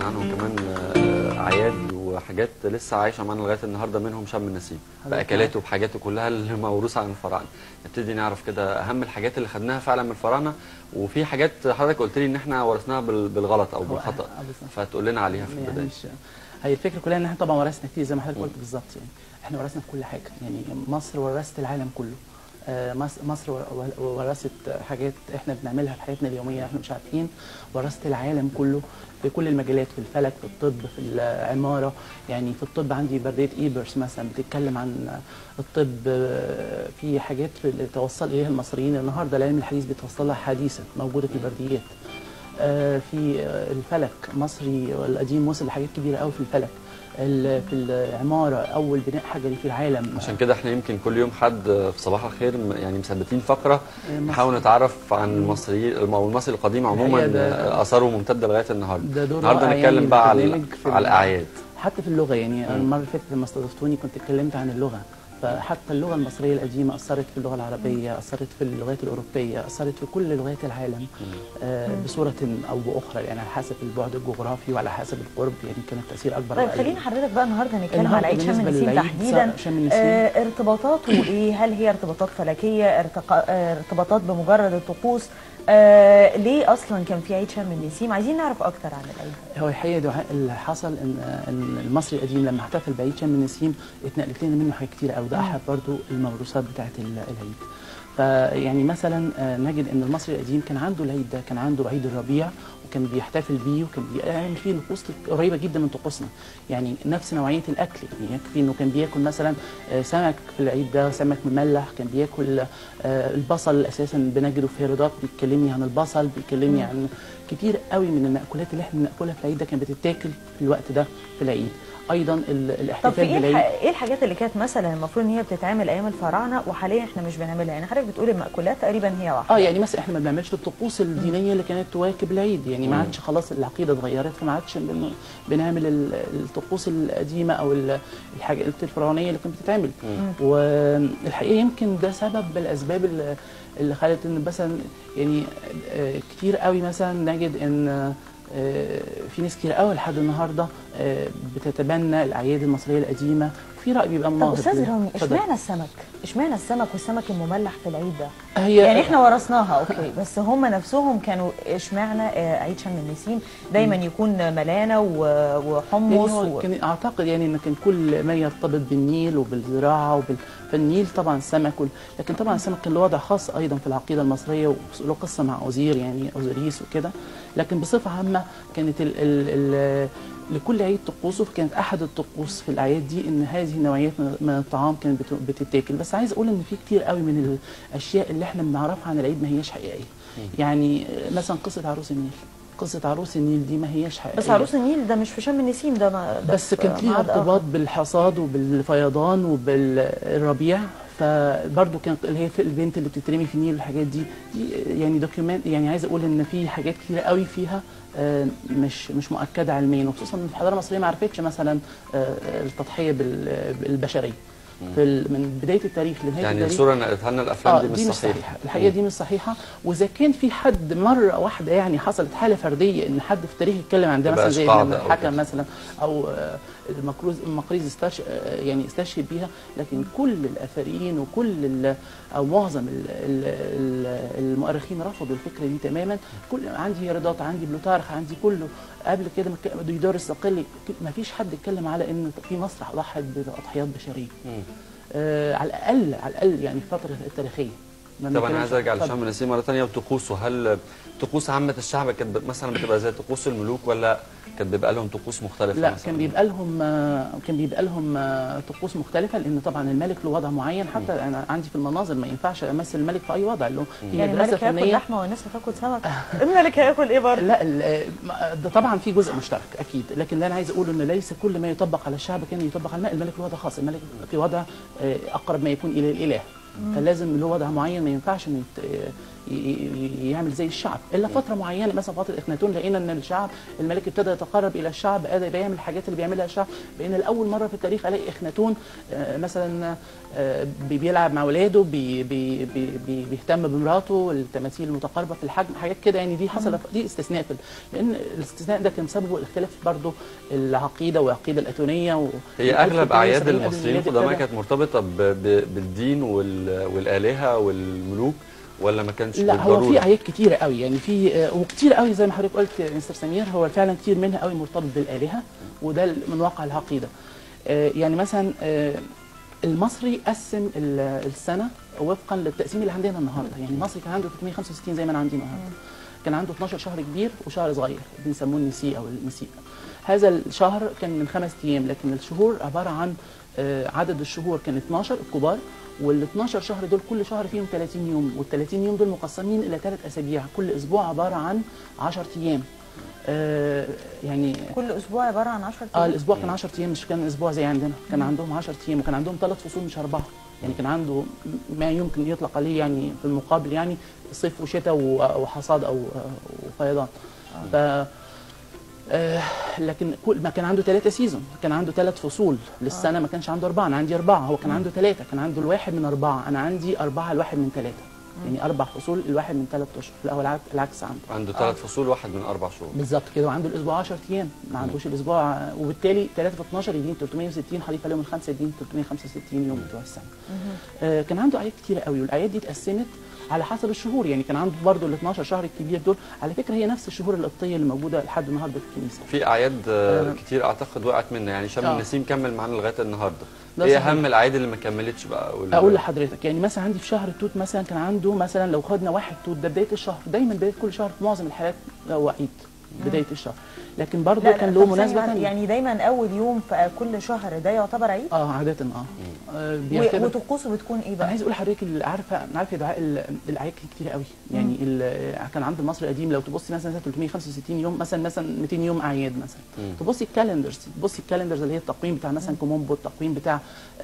عنهم كمان آه، اعياد وحاجات لسه عايشه معانا لغايه النهارده منهم شم النسيم حضرتك باكلاته وبحاجاته كلها اللي موروثه عن الفراعنه نبتدي نعرف كده اهم الحاجات اللي خدناها فعلا من الفراعنه وفي حاجات حضرتك قلت لي ان احنا ورثناها بال- بالغلط او هو- بالخطا آه، بالظبط. فتقول لنا عليها في يعني البدايه مش هي الفكره كلها ان احنا طبعا ورثنا كتير زي ما حضرتك قلت بالظبط يعني احنا ورثنا في كل حاجه يعني مصر ورثت العالم كله آه، مصر مصر ور- ور- ورثت حاجات احنا بنعملها في حياتنا اليوميه احنا مش عارفين ورثت العالم كله في كل المجالات في الفلك في الطب في العماره يعني في الطب عندي برديه ايبرس مثلا بتتكلم عن الطب آه، في حاجات في اللي توصل اليها المصريين النهارده العلم الحديث بيتوصلها حديثا موجوده في البرديات آه، في آه، الفلك مصري القديم وصل لحاجات كبيره قوي في الفلك ال- في العماره اول بناء حجري في العالم عشان كده احنا يمكن كل يوم حد في صباح الخير م- يعني مثبتين فقره مصر. نحاول نتعرف عن المصريين او المصري القديم عموما الحقيقة ده- آه، اثاره ممتده لغايه النهارده ده دور النهارده رائع نتكلم يعني بقى على البرنامج في على ال- الاعياد حتى في اللغه يعني المره اللي فاتت لما استضفتوني كنت اتكلمت عن اللغه فحتى اللغه المصريه القديمه اثرت في اللغه العربيه اثرت في اللغات الاوروبيه اثرت في كل لغات العالم آه، بصوره او باخرى يعني على حسب البعد الجغرافي وعلى حسب القرب يعني كان التاثير اكبر طيب وأقل. خلينا حضرتك بقى النهارده نتكلم النهاردة على عيد شم بالنسبة النسيم للعيد تحديدا شم النسيم. آه ارتباطاته ايه؟ هل هي ارتباطات فلكيه ارتقا... آه ارتباطات بمجرد الطقوس؟ آه ليه اصلا كان في عيد شم النسيم؟ عايزين نعرف اكتر عن العيد ده. هو الحقيقه دعاء اللي حصل ان ان المصري القديم لما احتفل بعيد شم النسيم اتنقلت لنا منه حاجات كتير قوي ده احد برضو الموروثات بتاعت ال- العيد فيعني مثلا آه، نجد ان المصري القديم كان عنده العيد ده كان عنده عيد الربيع وكان بيحتفل بيه وكان بيعمل فيه طقوس قريبه جدا من طقوسنا يعني نفس نوعيه الاكل يعني يكفي انه كان بياكل مثلا آه، سمك في العيد ده سمك مملح كان بياكل آه، البصل اساسا بنجده في هيرودوت بيتكلمني عن البصل بيكلمني عن كتير قوي من المأكولات اللي احنا بناكلها في العيد ده كانت بتتاكل في الوقت ده في العيد ايضا ال- طب في الاحتفال ايه بالعيد الح... ايه الحاجات اللي كانت مثلا المفروض ان هي بتتعمل ايام الفراعنه وحاليا احنا مش بنعملها يعني حضرتك بتقول المأكولات تقريبا هي واحده اه يعني مثلا احنا ما بنعملش الطقوس الدينيه اللي كانت تواكب العيد يعني ما عادش خلاص العقيده اتغيرت فما عادش بن- بنعمل ال- الطقوس القديمه او ال- الحاجات الفرعونيه اللي كانت بتتعمل والحقيقه يمكن ده سبب من الاسباب اللي- اللي خلت ان مثلا يعني آه، كتير قوي مثلا نجد ان آه، في ناس كتير قوي لحد النهارده آه، بتتبنى الاعياد المصريه القديمه وفي راي بيبقى طب مناهض استاذ ليه. رامي اتفضل. اشمعنى السمك؟ اشمعنى السمك والسمك المملح في العيد ده؟ هي يعني احنا ورثناها اوكي بس هم نفسهم كانوا اشمعنى آه، عيد شم النسيم دايما يكون ملانه و- يعني وحمص هو و... كان اعتقد يعني ان كان كل ما يرتبط بالنيل وبالزراعه وبال فالنيل طبعا السمك وال... لكن طبعا السمك كان له وضع خاص ايضا في العقيده المصريه وله قصه مع اوزير يعني اوزيريس وكده لكن بصفه عامه كانت ال... ال... ال... لكل عيد طقوسه كانت احد الطقوس في الاعياد دي ان هذه النوعيات من من الطعام كانت بت- بتتاكل بس عايز اقول ان في كتير قوي من الاشياء اللي احنا بنعرفها عن العيد ما هياش حقيقيه يعني مثلا قصه عروس النيل قصه عروس النيل دي ما هياش حقيقيه بس عروس النيل ده مش في شم النسيم ده, ما ده بس في كان ليها ميعاد آخر. ارتباط بالحصاد وبالفيضان وبالربيع فبرضه كان اللي هي في البنت اللي بتترمي في النيل والحاجات دي دي يعني دوكيومنت يعني عايز اقول ان في حاجات كتيره قوي فيها آه، مش مش مؤكده علميا وخصوصا ان الحضاره المصريه ما عرفتش مثلا آه، التضحيه بال- بالبشريه في ال- من بدايه التاريخ لنهايه يعني التاريخ الصوره اللي نقلتها لنا الافلام اه دي مش دي مش صحيحه صحيحه الحقيقه دي مش صحيحه واذا كان في حد مره واحده يعني حصلت حاله فرديه ان حد في التاريخ يتكلم عن ده تبقى مثلا زي قاعدة ابن أو الحكم كده. مثلا او آه، المقروز المقريز استش آه، يعني استشهد بيها لكن كل الاثريين وكل ال- او معظم ال- ال- ال- المؤرخين رفضوا الفكره دي تماما كل عندي هيرودوت عندي بلوتارخ عندي كله قبل كده مك- ديودور الصقلي ما فيش حد اتكلم على ان في مسرح ضحت باضحيات بشريه آه على الاقل على الاقل يعني في الفتره التاريخيه ما طب انا بنتكلمش- عايز ارجع اتفضل. لشم النسيم مره ثانيه وطقوسه هل طقوس عامه الشعب كانت ب- مثلا بتبقى زي طقوس الملوك ولا كانت بيبقى لهم طقوس مختلفه لا مثلا؟ كان بيبقى لهم آه، كان بيبقى لهم آه، طقوس مختلفه لان طبعا الملك له وضع معين حتى انا عندي في المناظر ما ينفعش امثل الملك في اي وضع له في يعني مدرسه الملك هياكل فنيه لحمه والناس هتاكل سمك الملك هياكل ايه برضه؟ لا ال- آه، ده طبعا في جزء مشترك اكيد لكن اللي انا عايز اقوله ان ليس كل ما يطبق على الشعب كان يطبق على الملك الملك له وضع خاص الملك في وضع آه، اقرب ما يكون الى الاله فلازم له وضع معين ما ينفعش انه يت- ي- ي- يعمل زي الشعب الا فتره معينه مثلا فتره اخناتون لقينا ان الشعب الملك ابتدى يتقرب الى الشعب بدا يعمل الحاجات اللي بيعملها الشعب بقينا لاول مره في التاريخ الاقي اخناتون آه، مثلا آه، بي- بيلعب مع ولاده بي بي بي بي بيهتم بمراته التماثيل المتقاربه في الحجم حاجات كده يعني دي حصل دي استثناء في ال- لان الاستثناء ده كان سببه الاختلاف برضه العقيده والعقيده الاتونيه و هي اغلب اعياد 78 قبل المصريين الميلاد القدماء ابتدى- كانت مرتبطه ب... ب... بالدين وال... والالهه والملوك ولا ما كانش لا هو بالضروره في اعياد كتيره قوي يعني في آه، وكتير قوي زي ما حضرتك قلت يا مستر سمير هو فعلا كتير منها قوي مرتبط بالالهه وده من واقع العقيده آه، يعني مثلا آه، المصري قسم ال- السنه وفقا للتقسيم اللي عندنا النهارده يعني المصري كان عنده 365 زي ما انا عندي النهارده كان عنده 12 شهر كبير وشهر صغير بنسموه النسيء او النسيء هذا الشهر كان من خمس ايام لكن الشهور عباره عن آه، عدد الشهور كان 12 الكبار وال 12 شهر دول كل شهر فيهم 30 يوم وال 30 يوم دول مقسمين الى ثلاث اسابيع كل اسبوع عباره عن 10 ايام آه، يعني كل اسبوع عباره عن 10 اه ايام الاسبوع كان 10 ايام مش كان اسبوع زي عندنا كان عندهم 10 ايام وكان عندهم ثلاث فصول مش اربعه يعني كان عنده ما يمكن يطلق عليه يعني في المقابل يعني صيف وشتاء و- وحصاد او وفيضان ف آه لكن كل ما كان عنده ثلاثة سيزون كان عنده ثلاث فصول للسنة ما كانش عنده أربعة أنا عندي أربعة هو كان عنده ثلاثة كان عنده الواحد من أربعة أنا عندي أربعة الواحد من ثلاثة يعني أربع فصول الواحد من ثلاث أشهر لا هو العك- العكس عنده عنده ثلاث فصول واحد من اربع شهور بالظبط كده وعنده الاسبوع 10 ايام ما عندوش الاسبوع وبالتالي 3 في 12 يدين 360 حليف عليهم الخمسه يدين 365 يوم بتوع السنه. آه كان عنده اعياد كتيره قوي والاعياد دي اتقسمت على حسب الشهور يعني كان عنده برضه ال 12 شهر الكبير دول على فكره هي نفس الشهور القبطيه اللي موجوده لحد النهارده في الكنيسه. في اعياد آه، آه. كتير اعتقد وقعت منا يعني شم آه. النسيم كمل معانا لغايه النهارده ده ايه صحيح. اهم الاعياد اللي ما كملتش بقى وال- اقول لحضرتك يعني مثلا عندي في شهر التوت مثلا كان عنده مثلا لو خدنا واحد توت ده بدايه الشهر دايما بدايه كل شهر في معظم الحالات هو عيد بدايه الشهر لكن برضه لا كان لا له طب ثانية مناسبه واحدة، ثانيه يعني دايما اول يوم في كل شهر ده يعتبر عيد اه عاده اه, آه و- بيعتبر وطقوسه بتكون ايه انا بقى؟ عايز اقول لحضرتك اللي عارفه انا عارفه دعاء ال- الاعياد كتير قوي يعني ال- كان عند المصري القديم لو تبصي مثلا 365 يوم مثلا مثلا 200 يوم اعياد مثلا مم. تبصي الكالندرز تبصي الكالندرز اللي هي التقويم بتاع مثلا كومومبو التقويم بتاع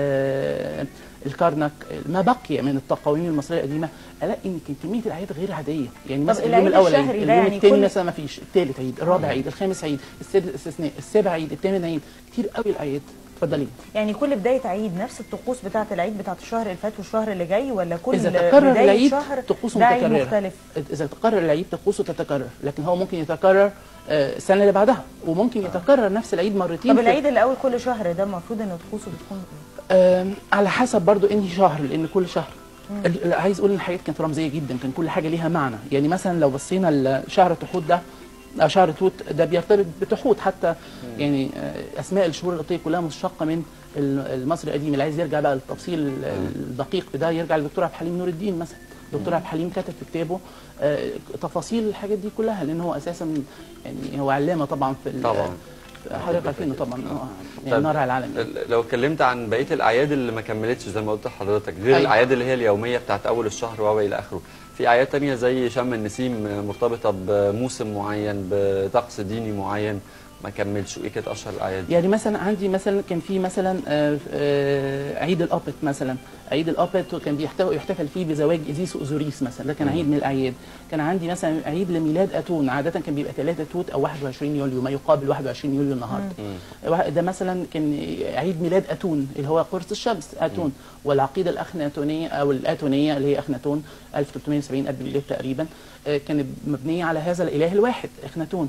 آه الكارنك ما بقي من التقاويم المصريه القديمه الاقي ان كان كميه الاعياد غير عاديه يعني مثلا العيد اليوم الاول عيد الشهري ده اليوم يعني الثاني كل- مثلا ما فيش الثالث عيد الرابع عيد الخامس عيد السادس استثناء السابع عيد الثامن عيد كتير قوي الاعياد اتفضلي يعني كل بدايه عيد نفس الطقوس بتاعه العيد بتاعه الشهر اللي فات والشهر اللي جاي ولا كل إذا تكرر بدايه العيد شهر طقوسه ده عيد متكررة. مختلف اذا تكرر العيد طقوسه تتكرر لكن هو ممكن يتكرر آه، السنه اللي بعدها وممكن يتكرر نفس العيد مرتين طب في- العيد اللي اول كل شهر ده المفروض ان طقوسه بتكون ايه؟ آم، على حسب برضو انهي شهر لان كل شهر ال- ال- عايز اقول ان الحاجات كانت رمزيه جدا كان كل حاجه ليها معنى يعني مثلا لو بصينا لشهر تحوت ده أو شهر توت ده بيرتبط بتحوت حتى يعني آه، اسماء الشهور القبطيه كلها مشتقه من ال- المصري القديم اللي عايز يرجع بقى للتفصيل ال- الدقيق في ده يرجع للدكتور عبد الحليم نور الدين مثلا دكتور عبد الحليم كتب في كتابه آه، تفاصيل الحاجات دي كلها لان هو اساسا يعني هو علامه طبعا في ال- طبعا. حضرتك عارفينه طبعا آه، يعني طيب، نار على العالم يعني. ال- لو اتكلمت عن بقيه الاعياد اللي ما كملتش زي ما قلت لحضرتك غير أيوة. الاعياد اللي هي اليوميه بتاعت اول الشهر وهو الى اخره في اعياد تانية زي شم النسيم مرتبطه بموسم معين بطقس ديني معين ما كملش وايه كانت اشهر الاعياد دي؟ يعني مثلا عندي مثلا كان في مثلا آه، آه، عيد الابت مثلا عيد الابت كان بيحتوي يحتفل فيه بزواج ازيس واوزوريس مثلا ده كان عيد من الاعياد كان عندي مثلا عيد لميلاد اتون عاده كان بيبقى 3 توت او 21 يوليو ما يقابل 21 يوليو النهارده واحد- ده مثلا كان عيد ميلاد اتون اللي هو قرص الشمس اتون والعقيده الاخناتونيه او الاتونيه اللي هي اخناتون 1370 قبل الميلاد تقريبا آه، كانت مبنيه على هذا الاله الواحد اخناتون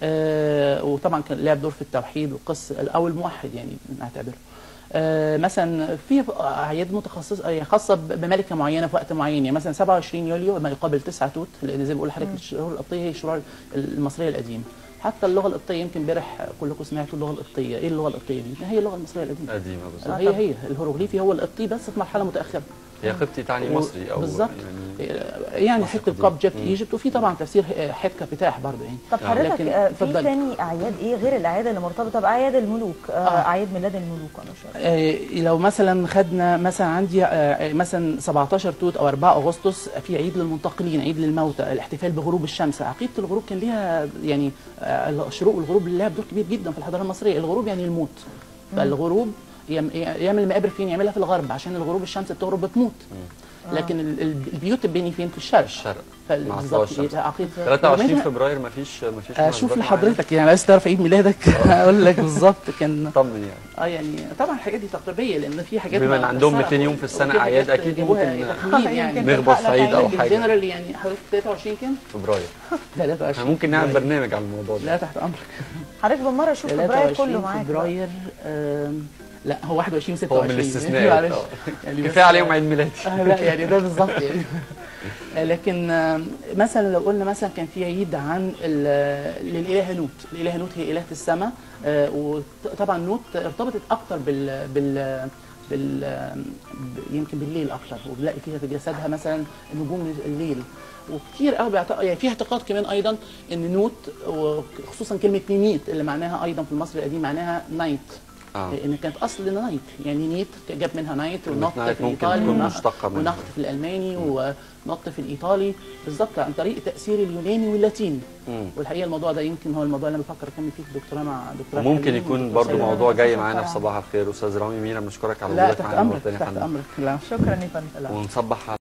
آه، وطبعا كان لعب دور في التوحيد والقس او الموحد يعني نعتبره آه، مثلا في اعياد متخصصه آه، خاصه ب- بملكه معينه في وقت معين يعني مثلا 27 يوليو ما يقابل 9 توت لان زي ما بقول لحضرتك الشهور القبطيه هي الشهور المصريه القديمه حتى اللغه القبطيه يمكن امبارح كلكم سمعتوا اللغه القبطيه ايه اللغه القبطيه دي هي اللغه المصريه القديمه قديمه بالظبط هي هي الهيروغليفي هو القبطي بس في مرحله متاخره هي قبطي تعني و- مصري او بالظبط يعني يعني مصر حته قديم. كاب جت مم. ايجيبت وفي طبعا تفسير حت كابتاح برضه يعني طب حضرتك لكن آه، في اتفضلي. تاني اعياد ايه غير الاعياد اللي مرتبطه باعياد الملوك آه، آه. اعياد ميلاد الملوك انا مش عارفة. آه، لو مثلا خدنا مثلا عندي آه، مثلا 17 توت او 4 اغسطس في عيد للمنتقلين عيد للموتى الاحتفال بغروب الشمس عقيده الغروب كان ليها يعني آه، الشروق والغروب لها دور كبير جدا في الحضاره المصريه الغروب يعني الموت فالغروب يعم- يعمل المقابر فين يعملها في الغرب عشان الغروب الشمس بتغرب بتموت لكن ال- ال- البيوت تبني فين في الشرق الشرق فال- مع بالظبط طلوع الشمس. إيه، عقيد 23 يوميها فبراير مفيش مفيش اشوف مناسبات معينة؟ لحضرتك يعني عايز تعرف عيد ميلادك هقول لك بالظبط كان طمن يعني اه يعني طبعا الحاجات دي تقريبيه لان في حاجات بما إن ما- عندهم بس 200 يوم في السنة وفي أعياد حاجات أكيد جابوها ممكن تخمين يعني يمكن نخبط في عيد أو لكن حاجة جنرال يعني حضرتك 23 كام؟ فبراير 23 احنا ممكن نعمل فبراير. برنامج على الموضوع ده لا تحت امرك حضرتك بالمره شوف فبراير 23 كله معاك بقى. فبراير آم، لا هو 21 هو 26 من الاستثناءات معلش. آه. يعني كفايه بس- عليهم عيد ميلادي آه لا يعني ده بالظبط يعني آه، لكن آم، مثلا لو قلنا مثلا كان في عيد عن ال- للإله نوت، الإله نوت هي إلهة السماء آه، وطبعا نوت ارتبطت أكتر بال بال بال ب- يمكن بالليل أكتر وبنلاقي فيها في جسدها مثلا نجوم الليل وكتير قوي بيعتقد يعني في اعتقاد كمان ايضا ان نوت وخصوصا كلمه نينيت اللي معناها ايضا في المصري القديم معناها نايت اه ان كانت اصل نايت يعني نيت جاب منها نايت كلمة ونط نايت في ممكن الايطالي تكون ون- مشتقة منها. ونط في الالماني ونط في الايطالي بالظبط عن طريق تاثير اليوناني واللاتيني مم. والحقيقه الموضوع ده يمكن هو الموضوع اللي انا بفكر اكمل فيه الدكتوراه مع دكتوراه وممكن حليم يكون ودكتورة برضو سلمى. موضوع جاي شكراً. معانا في صباح الخير استاذ رامي مينا بنشكرك على لا وجودك تحت معانا امرك مرة تانية يا تحت فندم امرك لا شكرا يا فندم لا ونصبح على